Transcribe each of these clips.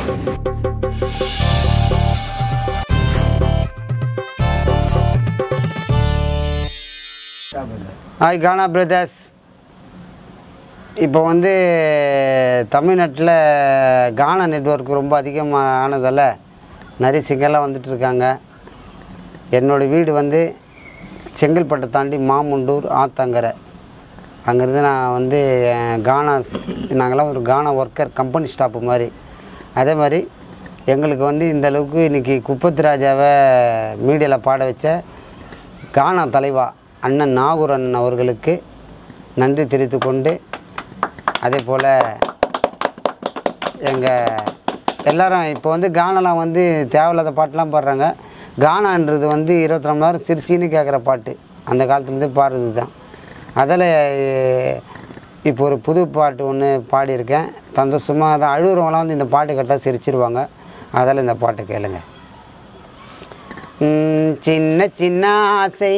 hi கானா brothers இப்போ வந்து தமிழ்நாட்டில் கானா நெட்வொர்க் ரொம்ப அதிகமானதால் நிறைய சிங்கர்லாம் வந்துட்டு இருக்காங்க என்னோடய வீடு வந்து செங்கல்பட்டை தாண்டி மாமுண்டூர் ஆத்தங்கரை அங்கேருந்து நான் வந்து அஹ், கானா ஸ்- நாங்களாம் ஒரு கானா ஒர்க்கர் கம்பெனி ஸ்டாப்பு மாதிரி அதே மாதிரி எங்களுக்கு வந்து இந்த அளவுக்கு இன்றைக்கி குப்பத்து ராஜாவை மீடியாவில் பாட வச்ச கானா தலைவா அண்ணன் நாகூர் அண்ணன் அவர்களுக்கு நன்றி தெரிவித்து கொண்டு அதே போல் எங்கள் எல்லாரும் இப்போ வந்து கானாலாம் வந்து தேவையில்லாத பாட்டெலாம் பாடுறாங்க கானான்றது வந்து இருபத்தி நாலு மணி நேரம் சிரிச்சின்னு கேட்குற பாட்டு அந்த காலத்துலேருந்து பாடுறது தான் அதில் இப்போ ஒரு புது பாட்டு ஒன்று பாடியிருக்கேன் சந்தோஷமாக அதை அழுகுறவங்களாம் வந்து இந்த பாட்டு கேட்டால் சிரிச்சிருவாங்க அதில் இந்த பாட்டை கேளுங்க ம், சின்ன சின்ன ஆசை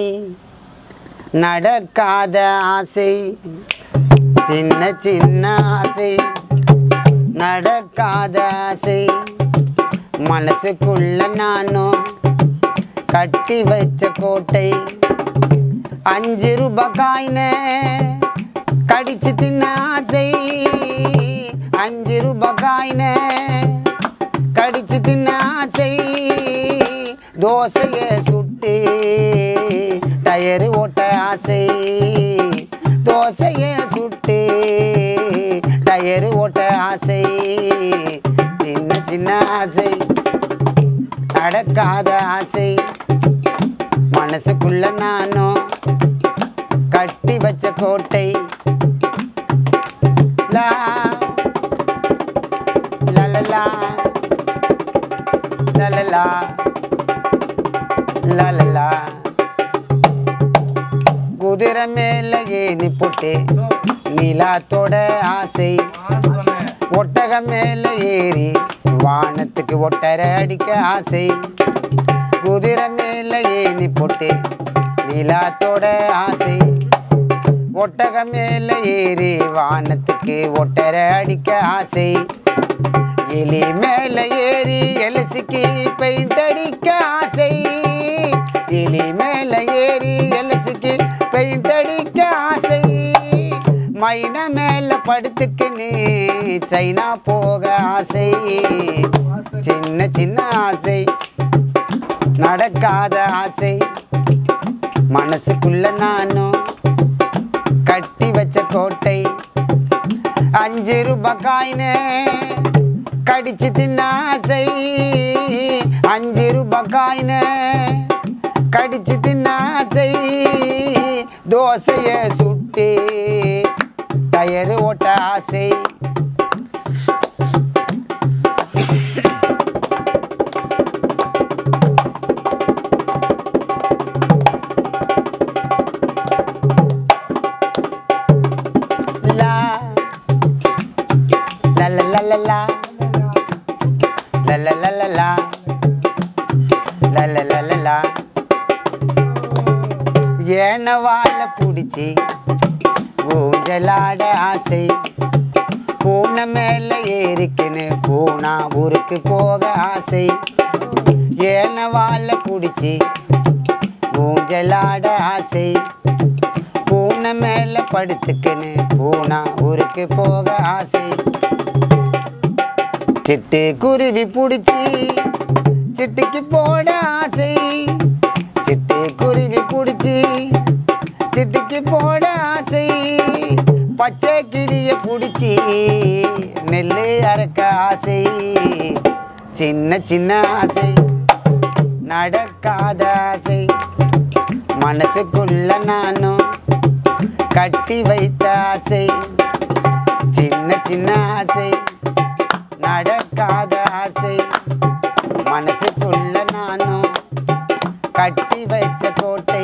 நடக்காத ஆசை சின்ன சின்ன ஆசை நடக்காத ஆசை மனசுக்குள்ள நானும் கட்டி வச்ச கோட்டை அஞ்சு ரூபாய் காயின கடிச்சு தின்ன ஆசை அஞ்சு ரூபாய் காயின கடிச்சு தின்ன ஆசை தோசைய சுட்டு டயரு ஓட்ட ஆசை தோசைய சுட்டு டயரு ஓட்ட ஆசை சின்ன சின்ன ஆசை நடக்காத ஆசை மனசுக்குள்ள நானும் கட்டி வச்ச கோட்டை லா லலலா லலலா லலலா குதிரை மேல ஏணி போட்டு நீலாத்தோட ஆசை ஒட்டக மேல ஏறி வானத்துக்கு ஒட்டரை அடிக்க ஆசை குதிரை மேல ஏணி போட்டு நீலாத்தோட ஆசை ஒட்டக மேல ஏறி வானத்துக்கு ஒட்டரை அடிக்க ஆசை எலி மேல ஏறி எலசிக்கு பெயிண்ட் அடிக்க ஆசை எலி மேல ஏறி எலசிக்கு பெயிண்ட் அடிக்க ஆசை மைன மேல படுத்துக்கின்னு சைனா போக ஆசை சின்ன சின்ன ஆசை நடக்காத ஆசை மனசுக்குள்ள நானும் கட்டி வச்ச கோட்டை அஞ்சு ரூபாய் காயினு கடிச்சு தின்ன ஆசை அஞ்சு ரூபாய் காயினு கடிச்சு தின்ன ஆசை தோசைய சுட்டு டயரு ஓட்ட ஆசை லா லா லா லா லா லா லா லா லா லா லா லா லா லா லா லா ஏன வாழ பிடிச்சி ஊஞ்சலாட ஆசை பூனை மேல ஏறிக்கின்னு பூனா ஊருக்கு போக ஆசை ஏன வாழ பிடிச்சி ஊஞ்சலாட ஆசை பூனை மேல படுத்துக்கின்னு பூனா ஊருக்கு போக ஆசை சிட்டு குருவி பிடிச்சி சிட்டுக்கு போட ஆசை சிட்டு குருவி பிடிச்சி சிட்டுக்கு போட ஆசை பச்சை கிளிய பிடிச்சி நெல்லு அறுக்க ஆசை சின்ன சின்ன ஆசை நடக்காத ஆசை மனசுக்குள்ள நானும் கட்டி வைத்த ஆசை சின்ன சின்ன ஆசை நடக்காத ஆசை மனசுக்குள்ள நானும் கட்டி வைச்ச கோட்டை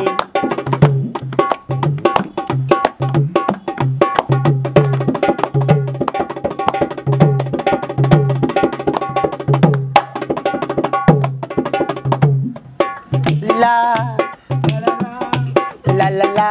லா லா லா லா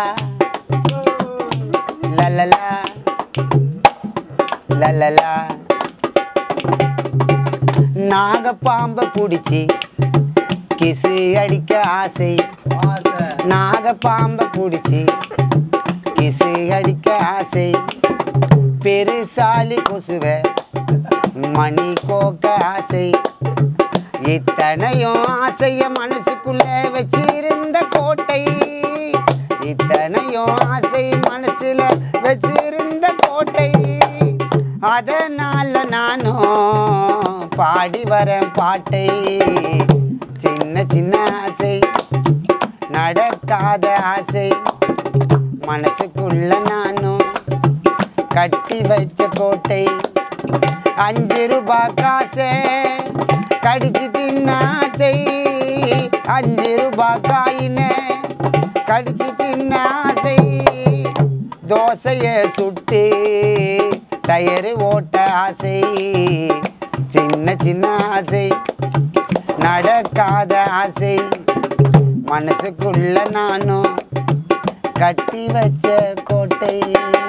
லா லா லா லா லா லா நாகப்பாம்பை பிடிச்சி கிசு அடிக்க ஆசை நாகப்பாம்பை பிடிச்சி கிசு அடிக்க ஆசை பெருசாலி கொசுவை மணி கோக்க ஆசை இத்தனையும் ஆசைய மனசுக்குள்ள வச்சிருந்த கோட்டை இத்தனையும் ஆசை மனசுல வச்சிருந்த கோட்டை அதனால நானும் பாடி வரேன் பாட்டை சின்ன சின்ன ஆசை நடக்காத ஆசை மனசுக்குள்ள நானும் கட்டி வச்ச கோட்டை அஞ்சு ரூபாய் காசை கடிச்சு தின்ன ஆசை அஞ்சு ரூபாய் காயின கடிச்சு தின்ன ஆசை தோசைய சுட்டு டயரு ஓட்ட ஆசை சின்ன சின்ன ஆசை நடக்காத ஆசை மனசுக்குள்ள நானும் கட்டி வச்ச கோட்டை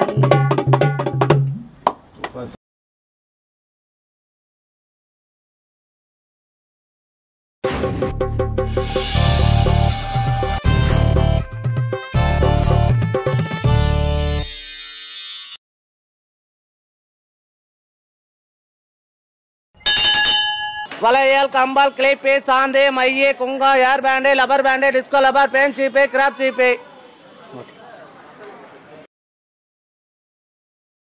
வளையல் கம்பால் கிளிப்பு சாந்து மைய குங்கா hair band rubber band disco rubber band சீப்பு கிராப் சீப்பு